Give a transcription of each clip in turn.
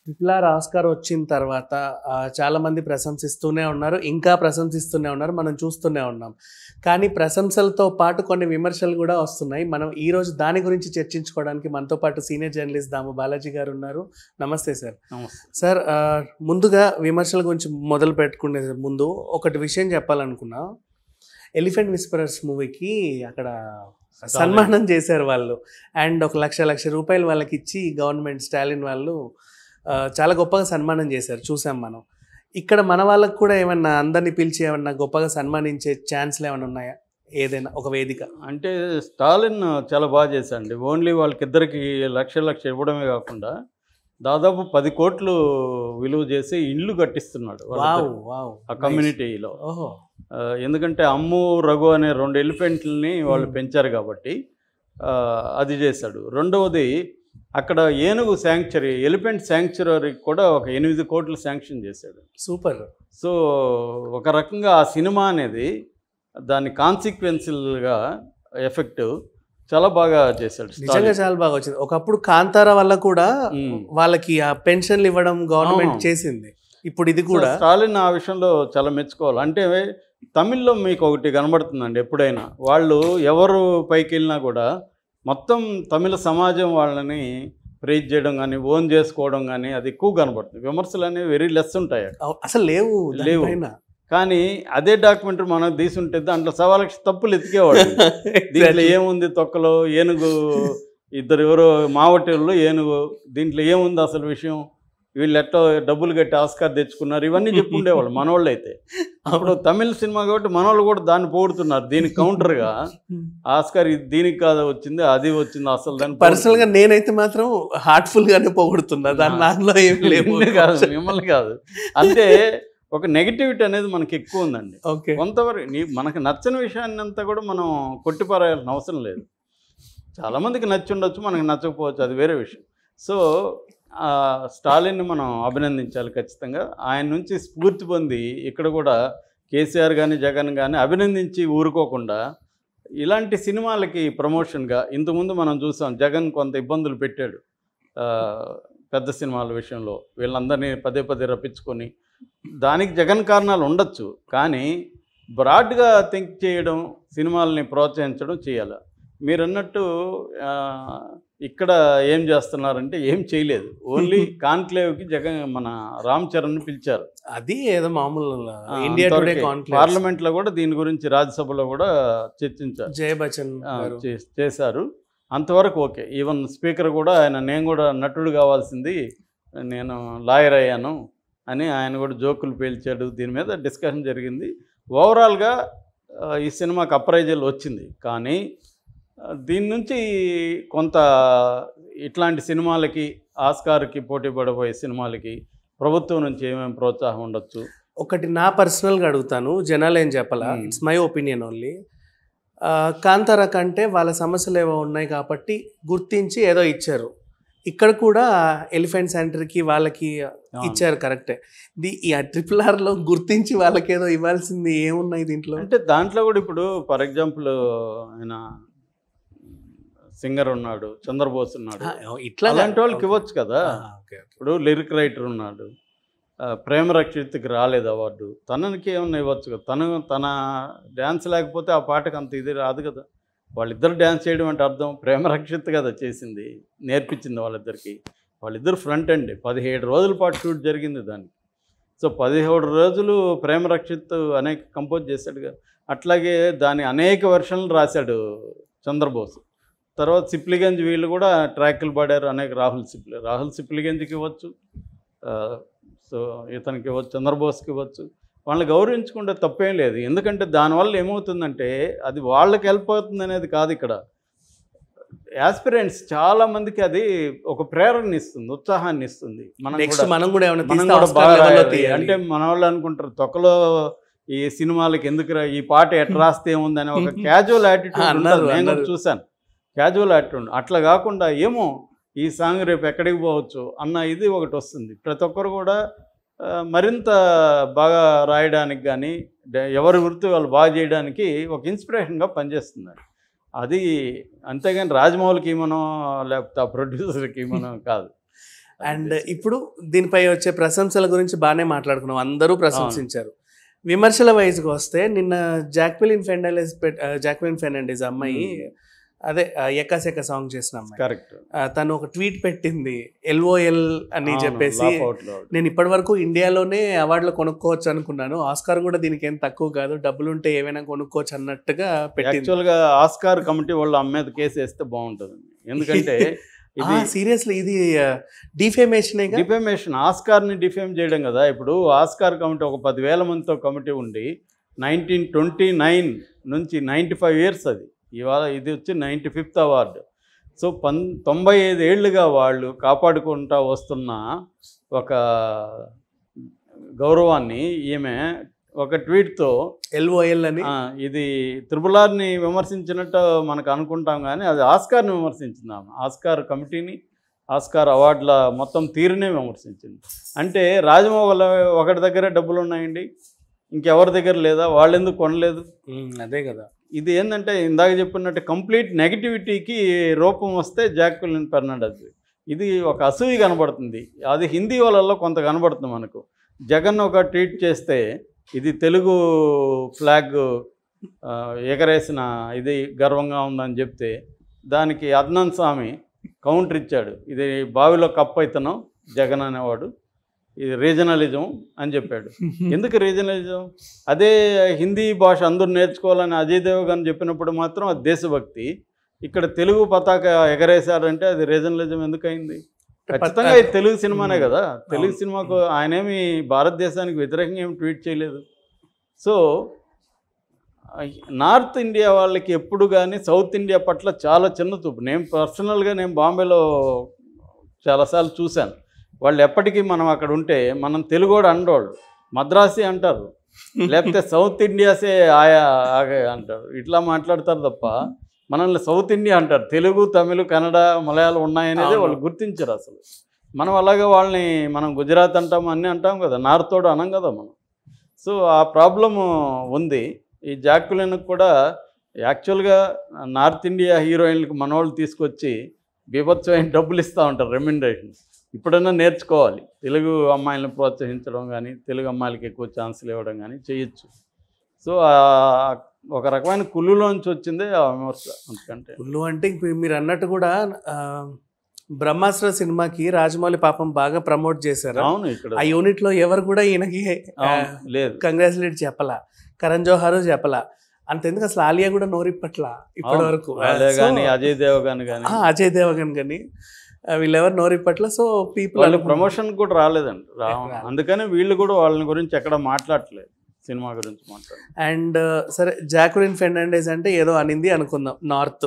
Triple Oscar వచ్చిన తర్వాత ఆ, చాలా మంది ప్రశంసిస్తూనే ఉన్నారు ఇంకా ప్రశంసిస్తూనే ఉన్నారు మనం చూస్తూనే ఉన్నాం కానీ ప్రశంసలతో పాటు కొన్ని విమర్శలు కూడా వస్తున్నాయి మనం ఈ రోజు దాని గురించి చర్చించుకోవడానికి మనతో పాటు సీనియర్ జర్నలిస్ట్ దాము బాలాజీ గారు ఉన్నారు నమస్తే సార్ నమస్తే సార్ ఆ, ముందుగా విమర్శల గురించి మొదలు పెట్టుకునే ముందు ఒకటి విషయం చెప్పాలనుకున్నా ఎలిఫెంట్ విస్పరర్స్ మూవీకి అక్కడ సన్మానం చేశారు వాళ్ళు అండ్ ఒక లక్ష లక్ష రూపాయలు వాళ్ళకి ఇచ్చి గవర్నమెంట్ స్టాలిన్ వాళ్ళు ఆ, చాలా గొప్పగా సన్మానం చేశారు చూసాం మనం ఇక్కడ మన వాళ్ళకి కూడా ఏమన్నా అందరినీ పిలిచి ఏమన్నా గొప్పగా సన్మానించే ఛాన్స్లు ఏమైనా ఉన్నాయా ఏదైనా ఒక వేదిక అంటే స్టాలిన్ చాలా బాగా చేశాడండి ఓన్లీ వాళ్ళకిద్దరికి లక్ష లక్ష ఇవ్వడమే కాకుండా దాదాపు పది కోట్లు విలువ చేసి ఇల్లు కట్టిస్తున్నాడు వావ్ వాళ్ళిద్దరికి. వావ్ ఆ కమ్యూనిటీలో ఓహో ఆ, ఎందుకంటే అమ్ము రఘు అనే రెండు ఎలిఫెంట్లని వాళ్ళు Hmm. పెంచారు కాబట్టి ఆ, అది చేశాడు రెండవది అక్కడ ఏనుగు శాంక్చరీ ఎలిఫెంట్ శాంక్చురీకి కూడా ఒక ఎనిమిది కోట్లు శాంక్షన్ చేశాడు సూపర్ సో ఒక రకంగా ఆ సినిమా అనేది దాని కాన్సిక్వెన్షియల్గా ఎఫెక్ట్ చాలా బాగా చేశాడు నిజంగా స్టాలిన్. చాలా బాగా వచ్చింది ఒకప్పుడు కాంతార వల్ల కూడా మ్మ్. వాళ్ళకి ఆ పెన్షన్లు ఇవ్వడం గవర్నమెంట్ అవును. చేసింది ఇప్పుడు ఇది సో కూడా స్టాలిన్ ఆ విషయంలో చాలా మెచ్చుకోవాలి అంటే తమిళ్లో మీకు ఒకటి కనబడుతుందండి ఎప్పుడైనా వాళ్ళు ఎవరు పైకి వెళ్ళినా కూడా మొత్తం తమిళ సమాజం వాళ్ళని ప్రేజ్ చేయడం కానీ ఓన్ చేసుకోవడం కానీ అది ఎక్కువ కనబడుతుంది విమర్శలు అనేవి వెరీ లెస్ ఉంటాయి అక్కడ. అవ్- అసలు లేవు లేవు. దానిపైన. కానీ అదే డాక్యుమెంటరీ మనం తీసుంటే దాంట్లో సవాలక్ష తప్పులు ఎతికేవాడు దీంట్లో ఏముంది తొక్కలో ఏనుగు ఇద్దరు ఎవరో మావటోళ్ళు ఏనుగు దీంట్లో ఏముంది అసలు విషయం వీళ్ళు ఎట్టో డబ్బులు కట్టి ఆస్కార్ తెచ్చుకున్నారు ఇవన్నీ చెప్పుండేవాళ్ళు మనోళ్ళు అయితే అప్పుడు తమిళ సినిమా కాబట్టి మనోళ్ళు కూడా దాన్ని పోగొడుతున్నారు దీనికి కౌంటర్గా ఆస్కార్ ఇది దీనికి కాదు వచ్చింది అది వచ్చింది అసలు దాన్ని పర్సనల్ గా నేనైతే మాత్రం హార్ట్ఫుల్ గానే పోగొడుతున్నా దాని ఆ. నాలో ఏం లేవు నిన్ను కాదు మిమ్మల్ని కాదు అంటే ఒక నెగిటివిటీ అనేది మనకి ఎక్కువ ఉందండి ఓకే కొంతవరకు నీ మనకు నచ్చని విషయాన్ని అంతా కూడా మనం కొట్టిపారేయాల్సిన అవసరం లేదు చాలామందికి నచ్చి ఉండొచ్చు మనకి నచ్చకపోవచ్చు అది వేరే విషయం సో ఆ, స్టాలిన్ని మనం అభినందించాలి ఖచ్చితంగా ఆయన నుంచి స్ఫూర్తి పొంది ఇక్కడ కూడా కేసీఆర్ కానీ జగన్ కానీ అభినందించి ఊరుకోకుండా ఇలాంటి సినిమాలకి ప్రమోషన్గా ఇంతకుముందు మనం చూసాం జగన్ కొంత ఇబ్బందులు పెట్టాడు ఆ, పెద్ద సినిమాల విషయంలో వీళ్ళందరినీ పదే పదే రప్పించుకొని దానికి జగన్ కారణాలు ఉండొచ్చు కానీ బ్రాడ్గా థింక్ చేయడం సినిమాలని ప్రోత్సహించడం చేయాలి మీరు అన్నట్టు ఆ, ఇక్కడ ఏం చేస్తున్నారంటే ఏం చేయలేదు ఓన్లీ కాన్క్లేవ్కి జగన్ మన రామ్ చరణ్ పిలిచారు అది ఏదో మామూలు ఆ, ఇండియా టుడే అంతవరకే. కాన్క్లేవ్ పార్లమెంట్లో కూడా దీని గురించి రాజ్యసభలో కూడా చర్చించారు జయ బచ్చన్ ఆ, గారు చే- చేశారు అంతవరకు ఓకే ఈవెన్ స్పీకర్ కూడా ఆయన నేను కూడా నటుడు కావాల్సింది నేను లాయర్ అయ్యాను అని ఆయన కూడా జోకులు పేల్చాడు దీని మీద డిస్కషన్ జరిగింది ఓవరాల్గా ఆ, ఈ సినిమాకి అప్రైజల్ వచ్చింది కానీ ఆ, దీని నుంచి కొంత ఇట్లాంటి సినిమాలకి ఆస్కార్కి పోటీ పడబోయే సినిమాలకి ప్రభుత్వం నుంచి ఏమేమి ప్రోత్సాహం ఉండొచ్చు ఒకటి నా పర్సనల్గా అడుగుతాను జనాలు ఏం చెప్పాలా Hmm. It's my opinion only Kantara కంటే వాళ్ళ సమస్యలు ఏవో ఉన్నాయి కాబట్టి గుర్తించి ఏదో ఇచ్చారు ఇక్కడ కూడా ఎలిఫెంట్ సెంటర్కి వాళ్ళకి ఇచ్చారు కరెక్టే ది ఈ ట్రిపుల్ ఆర్లో గుర్తించి వాళ్ళకి ఏదో ఇవ్వాల్సింది ఏమున్నాయి దీంట్లో అంటే దాంట్లో కూడా ఇప్పుడు ఫర్ ఎగ్జాంపుల్ ఆయన సింగర్ ఉన్నాడు చంద్రబోస్ ఉన్నాడు ఆ, ఇట్లా అలాంటి వాళ్ళకి ఇవ్వచ్చు కదా ఆ, ఓకే, ఓకే. ఇప్పుడు లిరిక్ రైటర్ ఉన్నాడు ఆ, ప్రేమ రక్షిత్కి రాలేదు అవార్డు తనకి ఏమన్నా ఇవ్వచ్చు కదా తను తన డ్యాన్స్ లేకపోతే ఆ పాటకు అంత ఇది రాదు కదా వాళ్ళిద్దరు డ్యాన్స్ చేయడం అంటే అర్థం ప్రేమ రక్షిత్ కదా చేసింది నేర్పించింది వాళ్ళిద్దరికి వాళ్ళిద్దరు ఫ్రంట్ అండి పదిహేడు రోజుల పాటు షూట్ జరిగింది దానికి సో పదిహేడు రోజులు ప్రేమ రక్షిత్ అనేక కంపోజ్ చేశాడు కదా అట్లాగే దాని అనేక వెర్షన్లు రాశాడు చంద్రబోస్ తర్వాత సిప్లిగంజ్ వీళ్ళు కూడా ట్రాక్లు పాడారు అనేక రాహుల్ సిప్లి రాహుల్ సిప్లిగంజ్కి ఇవ్వచ్చు ఆ, సో ఇతనికి ఇవ్వచ్చు చంద్రబోస్కి ఇవ్వచ్చు వాళ్ళని గౌరవించుకుంటే తప్పేం లేదు ఎందుకంటే దానివల్ల ఏమవుతుందంటే అది వాళ్ళకి హెల్ప్ అవుతుంది అనేది కాదు ఇక్కడ యాస్పిరెంట్స్ చాలా మందికి అది ఒక ప్రేరణ ఇస్తుంది ఉత్సాహాన్ని ఇస్తుంది మనం నెక్స్ట్ కూడా- మనం కూడా ఏమైనా మనం తీస్తే కూడా Oscar బాగా level లో రాయాలి. తీయాలి. అంటే మన వాళ్ళు అనుకుంటారు తొక్కలో ఈ సినిమాలకి ఎందుకురా ఈ పాట ఎట్లా రాస్తే ఏముందని ఒక క్యాజువల్ యాటిట్యూడ్ అన్నారు, నేను కూడా అన్నారు. చూశాను క్యాజువల్ యాటిట్యూడ్ అట్లా కాకుండా ఏమో ఈ సాంగ్ రేపు ఎక్కడికి పోవచ్చు అన్న ఇది ఒకటి వస్తుంది ప్రతి ఒక్కరు కూడా ఆ, మరింత బాగా రాయడానికి కానీ ఎవరి వృత్తి వాళ్ళు బాగా చేయడానికి ఒక ఇన్స్పిరేషన్గా పనిచేస్తున్నారు అది అంతేగాని రాజమౌళికి మనం లేకపోతే ఆ ప్రొడ్యూసర్కి మనం కాదు అండ్ ఇప్పుడు దీనిపై వచ్చే ప్రశంసల గురించి బాగానే మాట్లాడుకున్నాం అందరూ ప్రశంసించారు విమర్శల వైజ్కి వస్తే నిన్న జాక్విలిన్ ఫెర్నాండెస్ జాక్విలిన్ ఫెర్నాండెస్ అమ్మాయి అదే ఎక్కసెక్క సాంగ్ చేసిన అమ్మాయి కరెక్ట్ ఆ, తను ఒక ట్వీట్ పెట్టింది ఎల్ఓఎల్ అని చెప్పేసి నేను ఇప్పటి వరకు ఇండియాలోనే అవార్డులు కొనుక్కోవచ్చు అనుకున్నాను ఆస్కార్ కూడా దీనికి ఏం తక్కువ కాదు డబ్బులు ఉంటే ఏమైనా కొనుక్కోవచ్చు అన్నట్టుగా పెట్టింది యాక్చువల్గా ఆస్కార్ కమిటీ వాళ్ళు అమ్మ మీద కేసు వేస్తే బాగుంటుంది ఎందుకంటే ఇది సీరియస్లీ ఇది డిఫేమేషన్ డిఫేమేషన్ ఆస్కార్ని డిఫేమ్ చేయడం కదా ఇప్పుడు ఆస్కార్ కమిటీ ఒక పదివేల మందితో కమిటీ ఉండి నైన్టీన్ ట్వంటీ నైన్ నుంచి నైంటీ ఫైవ్ ఇయర్స్ అది ఇవాళ ఇది వచ్చి నైంటీ ఫిఫ్త్ అవార్డు సో పన్ తొంభై ఐదు ఏళ్ళుగా వాళ్ళు కాపాడుకుంటా వస్తున్న ఒక గౌరవాన్ని ఈమె ఒక ట్వీట్తో ఎల్ఓఎల్ అని ఆ, ఇది త్రిపులార్ని విమర్శించినట్టు మనకు అనుకుంటాం కానీ అది ఆస్కార్ని విమర్శించింది ఆమె ఆస్కార్ కమిటీని ఆస్కార్ అవార్డుల మొత్తం తీరునే విమర్శించింది అంటే రాజమౌళి ఒకటి దగ్గర డబ్బులు ఉన్నాయండి ఇంకెవరి దగ్గర లేదా వాళ్ళు ఎందుకు కొనలేదు ఉమ్, అదే కదా ఇది ఏంటంటే ఇందాక చెప్పినట్టు కంప్లీట్ నెగిటివిటీకి రూపం వస్తే జాక్విలిన్ ఫెర్నాండెస్ ఇది ఒక అసూయి కనబడుతుంది అది హిందీ వాళ్ళల్లో కొంత కనబడుతుంది మనకు జగన్ ఒక ట్వీట్ చేస్తే ఇది తెలుగు ఫ్లాగ్ ఆ, ఎగరేసిన ఇది గర్వంగా ఉందని చెప్తే దానికి అద్నాన్ స్వామి కౌంటర్ ఇచ్చాడు ఇది బావిలో కప్పు అయితనం జగన్ అనేవాడు ఇది రీజనలిజం అని చెప్పాడు ఎందుకు రీజనలిజం అదే హిందీ భాష అందరూ నేర్చుకోవాలని అజయ్ దేవగన్ చెప్పినప్పుడు మాత్రం అది దేశభక్తి ఇక్కడ తెలుగు పతాక ఎగరేశారంటే అది రీజనలిజం ఎందుకు అయింది ఖచ్చితంగా ఇది తెలుగు సినిమానే కదా తెలుగు సినిమాకు ఆయనేమి భారతదేశానికి వ్యతిరేకంగా ఏమి ట్వీట్ చేయలేదు సో నార్త్ ఇండియా వాళ్ళకి ఎప్పుడు కానీ సౌత్ ఇండియా పట్ల చాలా చిన్న చూపు నేను పర్సనల్గా నేను బాంబేలో చాలాసార్లు చూశాను వాళ్ళు ఎప్పటికీ మనం అక్కడ ఉంటే మనం తెలుగోడు అండోళ్ళు మద్రాసి అంటారు లేకపోతే సౌత్ ఇండియాసే ఆయా ఆగే అంటారు ఇట్లా మాట్లాడతారు తప్ప మనల్ని సౌత్ ఇండియా అంటారు తెలుగు తమిళ కన్నడ మలయాళం ఉన్నాయనేది అవును. వాళ్ళు గుర్తించరు అసలు మనం అలాగే వాళ్ళని మనం గుజరాత్ అంటాం అన్నీ అంటాం కదా నార్తోడు అనం కదా మనం సో ఆ ప్రాబ్లము ఉంది ఈ జాక్యులిన్కి కూడా యాక్చువల్గా నార్త్ ఇండియా హీరోయిన్లకు మనవాళ్ళు తీసుకొచ్చి బీభత్సమైన డబ్బులు ఇస్తూ ఉంటారు రెమ్యునరేషన్ ఇప్పుడైనా నేర్చుకోవాలి తెలుగు అమ్మాయిలను ప్రోత్సహించడం కానీ తెలుగు అమ్మాయిలకి ఎక్కువ ఛాన్సులు ఇవ్వడం కానీ చేయొచ్చు సో ఆ ఒక రకమైన కుళ్ళులోంచి వచ్చిందే ఆ విమర్శ అంతకంటే ఉల్లు అంటే ఇప్పుడు మీరు అన్నట్టు కూడా ఆ, బ్రహ్మాస్త్ర సినిమాకి రాజమౌళి పాపం బాగా ప్రమోట్ చేశారు అవును ఇక్కడ ఆ యూనిట్ లో ఎవరు కూడా ఈయనకి అవును, లేదు కంగ్రాచులేట్ చెప్పలా కరణ్ జోహార్ చెప్పలా అంతెందుకు అసలు ఆలియా కూడా నోరిప్పట్ల ఇప్పటి అవును, వరకు వాళ్ళే సో, కానీ అజయ్ దేవగాన్ కానీ ఆ, అజయ్ దేవగన్ కానీ ఆ, వీళ్ళెవరు నోరిప్పట్ల సో పీపుల్ వాళ్ళు ప్రమోషన్ కూడా రాలేదండి రా రాలేదు. అందుకని వీళ్ళు కూడా వాళ్ళని గురించి ఎక్కడ మాట్లాడట్లేదు సినిమా గురించి మాట్లాడు అండ్ సరే జాకులిన్ ఫెర్నాండెస్ అంటే ఏదో అనింది అనుకుందాం నార్త్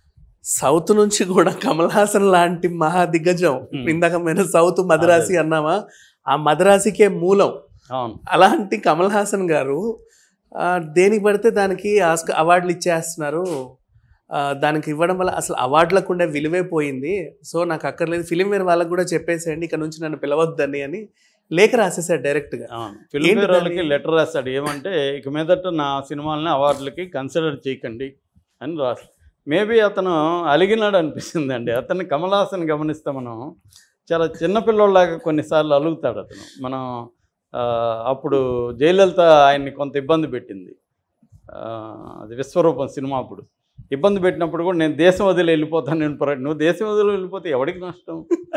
సౌత్ నుంచి కూడా కమల్ హాసన్ లాంటి మహా దిగ్గజం Hmm. ఇందాక మేము సౌత్ మద్రాసి అన్నామా ఆ మద్రాసికే మూలం అవును అలాంటి కమల్ హాసన్ గారు ఆ, దేనికి పడితే దానికి ఆస్క అవార్డులు ఇచ్చేస్తున్నారు ఆ, దానికి ఇవ్వడం వల్ల అసలు అవార్డులకు ఉండే విలువే పోయింది సో నాకు అక్కర్లేదు ఫిలిం వేర్ వాళ్ళకి కూడా చెప్పేసేయండి ఇక్కడ నుంచి నన్ను పిలవద్దని అని లేఖ రాసేసాడు డైరెక్ట్గా అవును ఫిల్మ్ ఏంటి ఫేర్ వాళ్ళకి దాని- లెటర్ రాస్తాడు ఏమంటే ఇక మీదట నా సినిమాలని అవార్డులకి కన్సిడర్ చేయకండి అని రాసి మేబీ అతను అలిగినాడు అనిపిస్తుంది అండి అతన్ని కమల్ హాసన్ గమనిస్తే మనం చాలా చిన్నపిల్లోళ్ళలాగా కొన్నిసార్లు అలుగుతాడు అతను మనం ఆ, అప్పుడు జయలలిత ఆయన్ని కొంత ఇబ్బంది పెట్టింది ఆ, అది విశ్వరూపం సినిమా అప్పుడు ఇబ్బంది పెట్టినప్పుడు కూడా నేను దేశం వదిలి వెళ్ళిపోతాను నేను ప్ర- నువ్వు దేశం వదిలి వెళ్ళిపోతే ఎవడికి నష్టం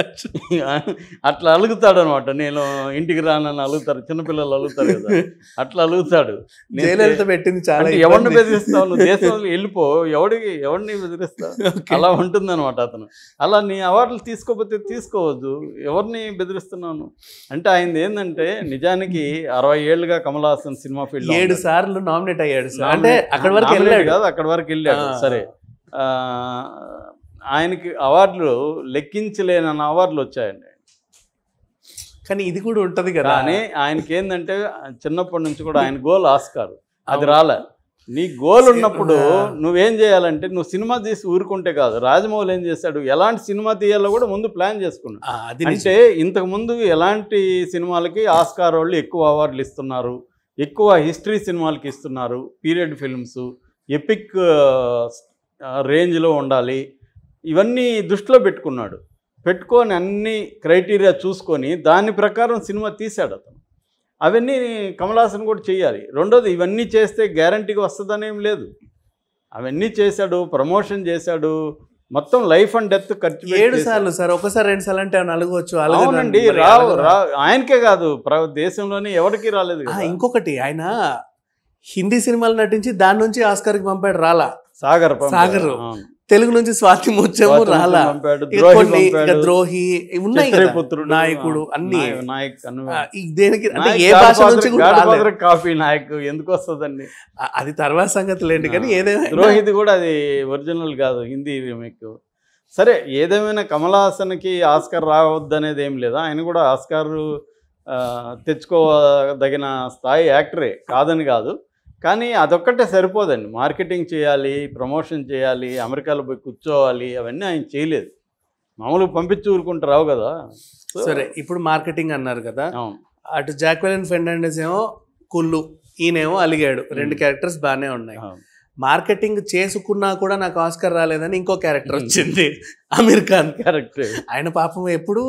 అట్లా అలుగుతాడు అనమాట నేను ఇంటికి రానని అలుగుతారు చిన్నపిల్లలు అలుగుతారు కదా అట్లా అలుగుతాడు నేను జయలలిత పెట్టింది చాలా అంటే ఎవరిని ఇబ్బంది. బెదిరిస్తావు నువ్వు దేశం వదిలి వెళ్ళిపో ఎవడికి ఎవరిని బెదిరిస్తావు Okay. అలా ఉంటుందన్నమాట అతను అలా నీ అవార్డులు తీసుకోకపోతే తీసుకోవద్దు ఎవరిని బెదిరిస్తున్నాను అంటే ఆయన ఏంటంటే నిజానికి అరవై ఏళ్ళుగా కమల్ హాసన్ సినిమా ఫీల్డ్ ఏడు సార్లు నామినేట్ అయ్యాడు సార్ అంటే అక్కడి వరకు వెళ్ళాడు కాదు అక్కడి వరకు వెళ్ళాడు ఆ. సరే ఆ, ఆయనకి అవార్డులు లెక్కించలేనన్న అవార్డులు వచ్చాయండి కానీ ఇది కూడా ఉంటది కదా కానీ ఆయనకి ఏంటంటే చిన్నప్పటి నుంచి కూడా ఆయన గోల్ ఆస్కార్ అది అవును. రాలే నీ గోల్ ఉన్నప్పుడు ఆ. నువ్వేం చేయాలంటే నువ్వు సినిమా తీసి ఊరుకుంటే కాదు రాజమౌళి ఏం చేశాడు ఎలాంటి సినిమా తీయాలో కూడా ముందు ప్లాన్ చేసుకున్నాడు ఆ, అది అంటే ఇంతకు ముందు ఎలాంటి సినిమాలకి ఆస్కార్ వాళ్ళు ఎక్కువ అవార్డులు ఇస్తున్నారు ఎక్కువ హిస్టరీ సినిమాలకి ఇస్తున్నారు పీరియడ్ ఫిల్మ్స్ ఎపిక్ రేంజ్లో ఉండాలి ఇవన్నీ దృష్టిలో పెట్టుకున్నాడు పెట్టుకొని అన్ని క్రైటీరియా చూసుకొని దాని ప్రకారం సినిమా తీశాడు అతను అవన్నీ కమల్ హాసన్ కూడా చేయాలి రెండోది ఇవన్నీ చేస్తే గ్యారంటీగా వస్తుందని ఏం లేదు అవన్నీ చేశాడు ప్రమోషన్ చేశాడు మొత్తం లైఫ్ అండ్ డెత్ ఖర్చు పెట్టి ఏడు చేశాడు. సార్లు సార్ ఒకసారి రెండు సార్లు అంటే ఏమైనా అలగవచ్చు అలగదు అవునండి మరి రావు అలగదు. రా ఆయనకే కాదు ప్ర- దేశంలోనే ఎవరికి రాలేదు ఆ, కదా ఇంకొకటి ఆయన హిందీ సినిమాలు నటించి దాని నుంచి ఆస్కార్కి పంపాడు రాలా సాగర్ పంపాడు. సాగర్. అవును. తెలుగు నుంచి స్వాతి ముత్యము స్వాతంత్రం రాలా పంపాడు, ఇక ద్రోహి కొన్ని ఇక పంపాడు, ద్రోహి ఉన్నాయి కదా చిత్రపుత్రుడు, నాయకుడు అన్ని నాయ- నాయక్ అను- ఆ, ఈ దేనికి అంటే నాయక్ ఏ భాష గాడ్ఫాదర్- నుంచి కూడా రాలేదు. గాడ్ఫాదర్ కాపీ నాయక్ ఎందుకు వస్తుందండి ఆ, అది తర్వాత సంగతి లేండి కానీ ఏదేమైనా ద్రోహిది కూడా అది ఒరిజినల్ కాదు హిందీ రీమేక్ సరే ఏదేమైనా కమల్ హాసన్కి ఆస్కార్ రావద్దనేది ఏం లేదు ఆయన కూడా ఆస్కార్ ఆ, తెచ్చుకోదగిన స్థాయి యాక్టరే కాదని కాదు కానీ అదొక్కటే సరిపోదండి మార్కెటింగ్ చేయాలి ప్రమోషన్ చేయాలి అమెరికాలో పోయి కూర్చోవాలి అవన్నీ ఆయన చేయలేదు మామూలుగా పంపించి ఊరుకుంటూ రావు కదా సో, సరే ఇప్పుడు మార్కెటింగ్ అన్నారు కదా అవును అటు జాక్వెలిన్ ఫెర్నాండెస్ ఏమో కుళ్ళు ఈయనేమో అలిగాడు రెండు Hmm. క్యారెక్టర్స్ బాగానే ఉన్నాయి అవును. మార్కెటింగ్ చేసుకున్నా కూడా నాకు ఆస్కర్ రాలేదని ఇంకో క్యారెక్టర్ వచ్చింది అమీర్ ఖాన్ కరెక్ట్ ఆయన పాపం ఎప్పుడు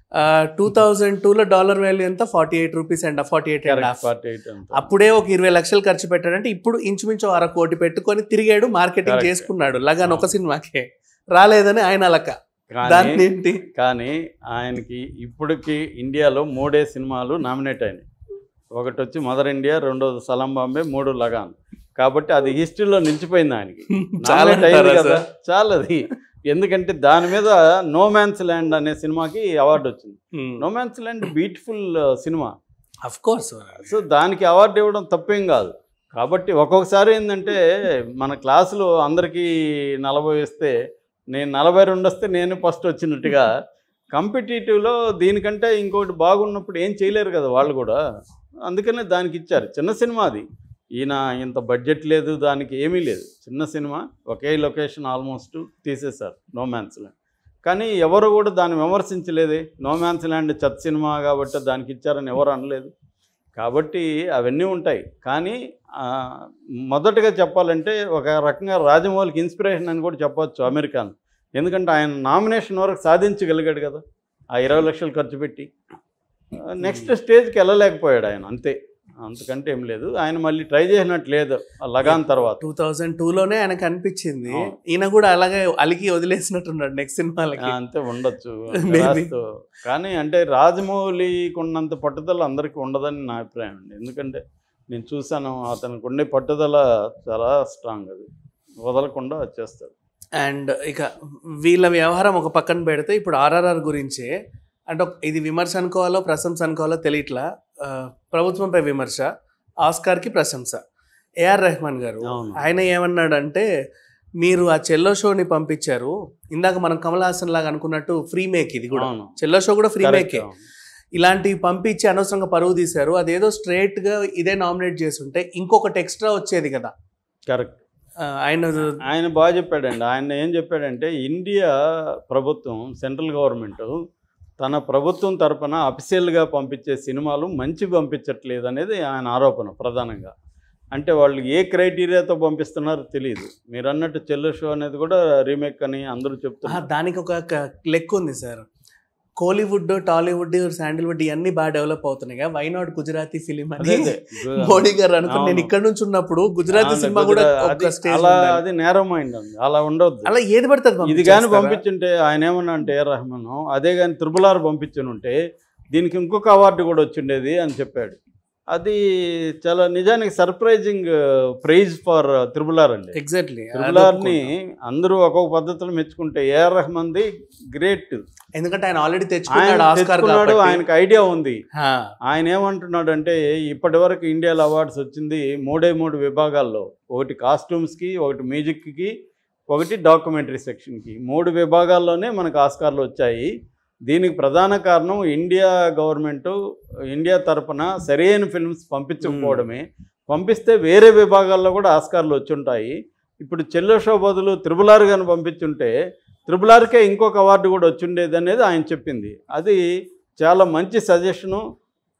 టూ థౌజండ్ టూలో డాలర్ వాల్యూ ఎంత forty eight rupees and forty eight and correct half forty eight అంత అప్పుడే ఒక ఇరవై లక్షలు ఖర్చు పెట్టాడంటే ఇప్పుడు ఇంచుమించు అర కోటి పెట్టుకొని తిరిగాడు మార్కెటింగ్ Correct. చేసుకున్నాడు లగాన్ ఒక సినిమాకే రాలేదని ఆయన లక దాన్ని కానీ ఏంటి కానీ ఆయనకి ఇప్పటికి ఇండియాలో మూడే సినిమాలు నామినేట్ అయినాయి ఒకటి వచ్చి మదర్ ఇండియా రెండోది సలాం బాంబే మూడు లగాన్ కాబట్టి అది హిస్టరీలో నిలిచిపోయింది ఆయనకి చాలా Nominate అయింది అంటారా కదా సార్? చాలా అది ఎందుకంటే దాని మీద నో మ్యాన్స్ ల్యాండ్ అనే సినిమాకి అవార్డు వచ్చింది no man's land beautiful cinema of course so దానికి అవార్డు ఇవ్వడం తప్పేం కాదు కాబట్టి ఒక్కొక్కసారి ఏంటంటే మన క్లాసులో అందరికీ నలభై వస్తే నేను నలభై రెండు వస్తే నేను ఫస్ట్ వచ్చినట్టుగా కాంపిటేటివ్లో దీనికంటే ఇంకోటి బాగున్నప్పుడు ఏం చేయలేరు కదా వాళ్ళు కూడా అందుకనే దానికి ఇచ్చారు చిన్న సినిమా అది ఈయన ఇంత బడ్జెట్ లేదు దానికి ఏమీ లేదు చిన్న సినిమా ఒకే లొకేషన్ ఆల్మోస్ట్ తీసేశారు నో మ్యాన్స్ ల్యాండ్ కానీ ఎవరు కూడా దాన్ని విమర్శించలేదే నో మ్యాన్స్ ల్యాండ్ చెత్త సినిమా కాబట్టి దానికి ఇచ్చారని ఎవరు అనలేదు కాబట్టి అవన్నీ ఉంటాయి కానీ ఆ, మొదటగా చెప్పాలంటే ఒక రకంగా రాజమౌళికి ఇన్స్పిరేషన్ అని కూడా చెప్పొచ్చు అమెరికాను ఎందుకంటే ఆయన నామినేషన్ వరకు సాధించగలిగాడు కదా ఆ ఇరవై లక్షలు ఖర్చు పెట్టి నెక్స్ట్ స్టేజ్కి వెళ్ళలేకపోయాడు ఆయన అంతే అంతకంటే ఏం లేదు ఆయన మళ్ళీ ట్రై చేసినట్టు లేదు ఆ లగాన్ తర్వాత టూ థౌజండ్ లోనే ఆయనకు అనిపించింది అవును. ఈయన కూడా అలాగే అలికి వదిలేసినట్టున్నాడు నెక్స్ట్ సినిమాలకి ఆ, అంతే ఉండొచ్చు Maybe. రాస్తూ. కానీ అంటే రాజమౌళికి ఉన్నంత పట్టుదల అందరికీ ఉండదని నా అభిప్రాయం అండి ఎందుకంటే నేను చూశాను అతనికి ఉండే పట్టుదల చాలా స్ట్రాంగ్ అది వదలకుండా చేస్తాడు అండ్ ఇక వీళ్ళ వ్యవహారం ఒక పక్కన పెడితే ఇప్పుడు ఆర్ఆర్ఆర్ గురించే అంటే ఒక- ఇది విమర్శ అనుకోవాలో ప్రశంస అనుకోవాలో తెలియట్లా ఆ, ప్రభుత్వంపై విమర్శ ఆస్కార్కి ప్రశంస ఏఆర్ రెహమాన్ గారు అవును. ఆయన ఏమన్నాడంటే మీరు ఆ చెల్లో షోని పంపించారు ఇందాక మనం కమల్ హాసన్ లాగా అనుకున్నట్టు ఫ్రీ మేక్ ఇది కూడా అవును. చెల్లో షో కూడా ఫ్రీ Correct. మేకే ఇలాంటివి పంపించి అనవసరంగా పరువు తీశారు అదేదో స్ట్రైట్ గా ఇదే నామినేట్ చేస్తుంటే ఇంకొకటి ఎక్స్ట్రా వచ్చేది కదా కరెక్ట్ ఆ, ఆయన ఆయన బాగా చెప్పాడండి ఆయన ఏం చెప్పాడంటే ఇండియా ప్రభుత్వం సెంట్రల్ గవర్నమెంట్ తన ప్రభుత్వం తరపున అఫీషియల్గా పంపించే సినిమాలు మంచి పంపించట్లేదు అనేది ఆయన ఆరోపణ ప్రధానంగా అంటే వాళ్ళు ఏ క్రైటీరియాతో పంపిస్తున్నారో తెలియదు మీరు అన్నట్టు చెల్లు షో అనేది కూడా రీమేక్ అని అందరూ ఆ, చెప్తున్నారు దానికి ఒక క- లెక్క ఉంది సార్ కోలీవుడ్ టాలీవుడ్ శాండిల్వుడ్ ఇవన్నీ బాగా డెవలప్ అవుతున్నాయి కదా వై నాట్ గుజరాతీ ఫిలిం అదే అని అదే. మోడీ గారు అనుకుని నేను అవును. ఇక్కడ నుంచి ఉన్నప్పుడు గుజరాతీ అవును, సినిమా కూడా గుజరా- ఒక అది స్టేజ్ అలా అది నేరం మైండ్ ఉంది అలా ఉండొద్దు అలా ఏది పడుతుంది ఇది కానీ పంపించుంటే ఆయన ఏమన్నా అంటే ఏ రహమాన్ అదే కానీ త్రిబులార్ పంపించునుంటే దీనికి ఇంకొక అవార్డు కూడా వచ్చిండేది అని చెప్పాడు అది చాలా నిజానికి సర్ప్రైజింగ్ ప్రైజ్ ఫర్ త్రిబులార్ అండి ఎగ్జాక్ట్లీ త్రిబులార్ని అందరూ ఒక్కొక్క పద్ధతిలో మెచ్చుకుంటే ఏఆర్ రెహమాన్ది గ్రేట్ ఎందుకంటే ఆయన ఆల్రెడీ ఆయన తెచ్చుకున్నాడు ఆస్కార్ తెచ్చుకున్నాడు కాబట్టి ఆయనకు ఐడియా ఉంది హా, ఆయన ఏమంటున్నాడు అంటే ఇప్పటి వరకు ఇండియాలో అవార్డ్స్ వచ్చింది మూడే మూడు విభాగాల్లో ఒకటి కాస్ట్యూమ్స్కి ఒకటి మ్యూజిక్కి ఒకటి డాక్యుమెంటరీ సెక్షన్కి మూడు విభాగాల్లోనే మనకు ఆస్కార్లు వచ్చాయి దీనికి ప్రధాన కారణం ఇండియా గవర్నమెంట్ ఇండియా తరపున సరైన ఫిల్మ్స్ పంపించకపోవడమే పంపిస్తే వేరే విభాగాల్లో కూడా ఆస్కార్లు వచ్చి ఉంటాయి ఇప్పుడు చెల్లో షో బదులు త్రిబులార్ గాని పంపించుంటే త్రిబులార్కే ఇంకొక అవార్డు కూడా వచ్చిండేది అనేది ఆయన చెప్పింది అది చాలా మంచి సజెషను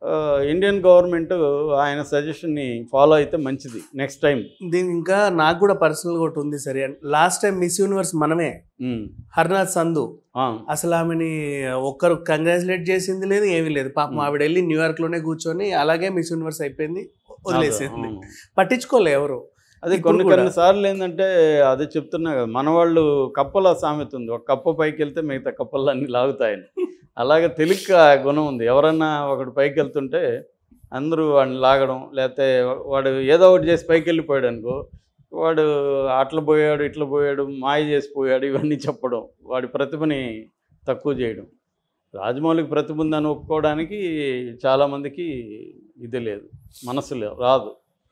ఆ, ఇండియన్ గవర్నమెంట్ ఆయన సజెషన్ని ఫాలో అయితే మంచిది నెక్స్ట్ టైం దీని ఇంకా నాకు కూడా పర్సనల్గా ఒకటి ఉంది సరే లాస్ట్ టైం మిస్ యూనివర్స్ మనమే హర్నాథ్ సంధు అసలు ఆమెని ఒక్కరు కంగ్రాచులేట్ చేసింది లేదు ఏమీ లేదు పాపం Hmm. ఆవిడ వెళ్ళి న్యూయార్క్ లోనే కూర్చొని అలాగే మిస్ యూనివర్స్ అయిపోయింది వదిలేసింది పట్టించుకోలే ఎవరు అదే ఇప్పుడు కొన్ని కూడా. కొన్ని సార్లు ఏంటంటే అదే చెప్తున్నా కదా మన వాళ్ళు కప్పల సామెత ఉంది ఒక కప్ప పైకి వెళ్తే మిగతా కప్పలు అన్ని లాగుతాయని అలాగే తెలిక్క గుణం ఉంది ఎవరన్నా ఒకడు పైకి వెళ్తుంటే అందరూ వాడిని లాగడం లేకపోతే వాడు ఏదో ఒకటి చేసి పైకి వెళ్ళిపోయాడు అనుకో వాడు అట్లా పోయాడు ఇట్లా పోయాడు మాయ చేసి పోయాడు ఇవన్నీ చెప్పడం వాడి ప్రతిభని తక్కువ చేయడం రాజమౌళికి ప్రతిభ ఉందని ఒప్పుకోవడానికి చాలామందికి ఇది లేదు మనసు లేదు రాదు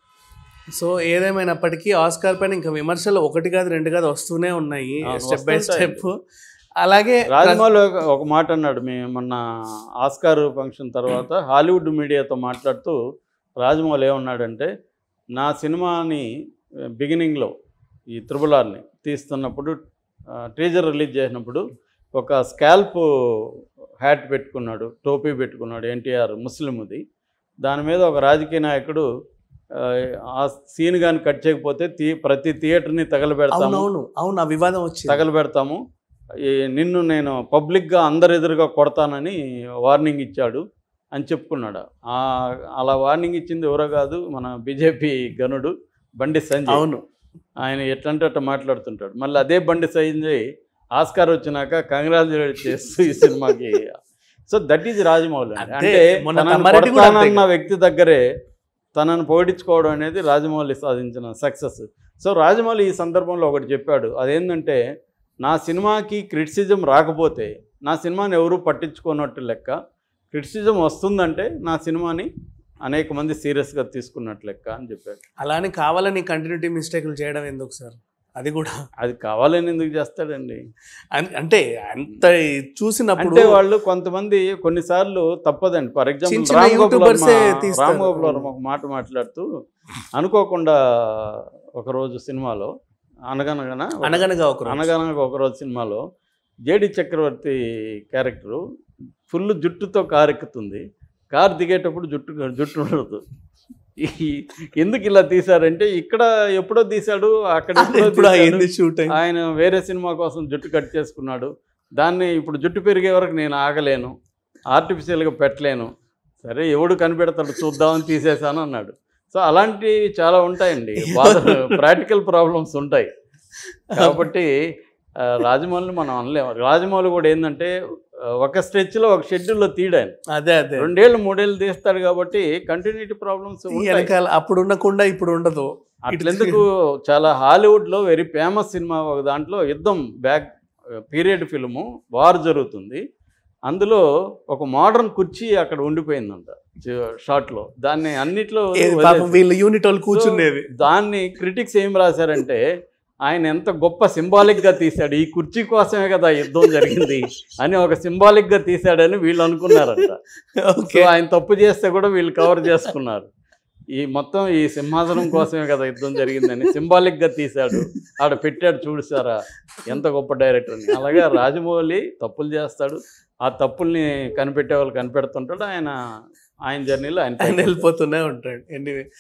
సో ఏదేమైనప్పటికీ ఆస్కార్ పైన ఇంకా విమర్శలు ఒకటి కాదు రెండు కాదు వస్తూనే ఉన్నాయి అవును, స్టెప్ బై వస్తుంటాయి. స్టెప్ అలాగే రాజమౌళి ఒక- ఒక మాట అన్నాడు మేము మొన్న ఆస్కార్ ఫంక్షన్ తర్వాత హాలీవుడ్ మీడియాతో మాట్లాడుతూ రాజమౌళి ఏమన్నాడంటే నా సినిమాని బిగినింగ్లో ఈ త్రిబులార్ని తీస్తున్నప్పుడు టీజర్ రిలీజ్ చేసినప్పుడు ఒక స్కాల్ప్ హ్యాట్ పెట్టుకున్నాడు టోపీ పెట్టుకున్నాడు ఎన్టీఆర్ ముస్లింది దాని మీద ఒక రాజకీయ నాయకుడు ఆ, ఆ సీన్ కానీ కట్ చేయకపోతే తీ ప్రతి థియేటర్ని తగలబెడతాము అవునవును అవును ఆ వివాదం వచ్చింది తగలబెడతాము ఈ నిన్ను నేను పబ్లిక్గా అందరి ఎదురుగా కొడతానని వార్నింగ్ ఇచ్చాడు అని చెప్పుకున్నాడు ఆ, అలా వార్నింగ్ ఇచ్చింది ఎవరో కాదు మన బీజేపీ గనుడు బండి సంజయ్ అవును ఆయన ఎట్లంటే అట్లా మాట్లాడుతుంటాడు మళ్ళీ అదే బండి సంజయ్ ఆస్కార్ వచ్చినాక కంగ్రాచులేట్ చేస్తూ ఈ సినిమాకి సో దట్ ఈజ్ రాజమౌళి అండి. అంతే. అంటే మొన్న తనని తమ్మారెడ్డి కూడా అంతే కొడతానన్న కదా. వ్యక్తి దగ్గరే తనను పోగొట్టించుకోవడం అనేది రాజమౌళి సాధించిన సక్సెస్ సో రాజమౌళి ఈ సందర్భంలో ఒకటి చెప్పాడు అదేంటంటే నా సినిమాకి క్రిటిసిజం రాకపోతే నా సినిమాని ఎవరూ పట్టించుకోనట్టు లెక్క క్రిటిసిజం వస్తుందంటే నా సినిమాని అనేక మంది సీరియస్గా తీసుకున్నట్టు లెక్క అని చెప్పాడు అలానే కావాలని కంటిన్యూటీ మిస్టేక్లు చేయడం ఎందుకు సార్ అది కూడా అది కావాలని ఎందుకు చేస్తాడండి అన్- అంటే అంత చూసినప్పుడు అంటే వాళ్ళు కొంతమంది కొన్నిసార్లు తప్పదండి ఫర్ చిన్న ఎగ్జాంపుల్ చిన్న రామ్ గోపాల్ YouTubers ఏ వర్మ తీస్తారు. రామ్ గోపాల్ వర్మ ఒక మాట మాట్లాడుతూ అనుకోకుండా ఒకరోజు సినిమాలో అనగనగన అనగనగా ఒక రోజు. అనగనగా ఒకరోజు సినిమాలో జేడి చక్రవర్తి క్యారెక్టరు ఫుల్ జుట్టుతో కారు ఎక్కుతుంది కారు దిగేటప్పుడు జుట్టు జుట్టు ఉండదు ఈ- ఎందుకు ఇలా తీశారంటే ఇక్కడ ఎప్పుడో తీశాడు అక్కడ అది ఎప్పుడో ఎప్పుడు తీశాడు. అయింది షూట్ అయింది ఆయన వేరే సినిమా కోసం జుట్టు కట్ చేసుకున్నాడు దాన్ని ఇప్పుడు జుట్టు పెరిగే వరకు నేను ఆగలేను ఆర్టిఫిషియల్గా పెట్టలేను సరే ఎవడు కనిపెడతాడు చూద్దామని తీసేశాను అన్నాడు సో అలాంటివి చాలా ఉంటాయండి బాధ ప్రాక్టికల్ ప్రాబ్లమ్స్ ఉంటాయి కాబట్టి ఆ, రాజమౌళిని మనం అనలేము రాజమౌళి కూడా ఏంటంటే ఆ, ఒక స్ట్రెచ్లో ఒక షెడ్యూల్లో తీయడాను అదే అదే రెండేళ్ళు మూడేళ్ళు తీస్తాడు కాబట్టి కంటిన్యూటీ ప్రాబ్లమ్స్ ఈ వెనకాల అప్పుడు ఉండకుండా ఇప్పుడు ఉండదు అట్లెందుకు చాలా హాలీవుడ్లో వెరీ ఫేమస్ సినిమా ఒక దాంట్లో యుద్ధం బ్యాక్ పీరియడ్ ఫిల్ము వార్ జరుగుతుంది అందులో ఒక మోడర్న్ కుర్చీ అక్కడ ఉండిపోయిందంట జ- షాట్లో దాన్ని అన్నిట్లో ఏది పాపం వదిలేసి- వీళ్ళు యూనిట్ వాళ్ళు కూర్చునేది దాన్ని క్రిటిక్స్ ఏం రాశారంటే ఆయన ఎంత గొప్ప సింబాలిక్గా తీశాడు ఈ కుర్చీ కోసమే కదా యుద్ధం జరిగింది అని ఒక సింబాలిక్గా తీశాడని వీళ్ళు అనుకున్నారంట సో ఓకే ఆయన తప్పు చేస్తే కూడా వీళ్ళు కవర్ చేసుకున్నారు ఈ మొత్తం ఈ సింహాసనం కోసమే కదా యుద్ధం జరిగిందని సింబాలిక్గా తీశాడు ఆడ పెట్టాడు చూసారా ఎంత గొప్ప డైరెక్టర్ని అలాగే రాజమౌళి తప్పులు చేస్తాడు ఆ తప్పుల్ని కనిపెట్టే వాళ్ళు కనిపెడుతుంటాడు ఆయన ఆయన జర్నీలో ఆయన ఆయన వెళ్ళిపోతూనే ఉంటాడు ఎనీవే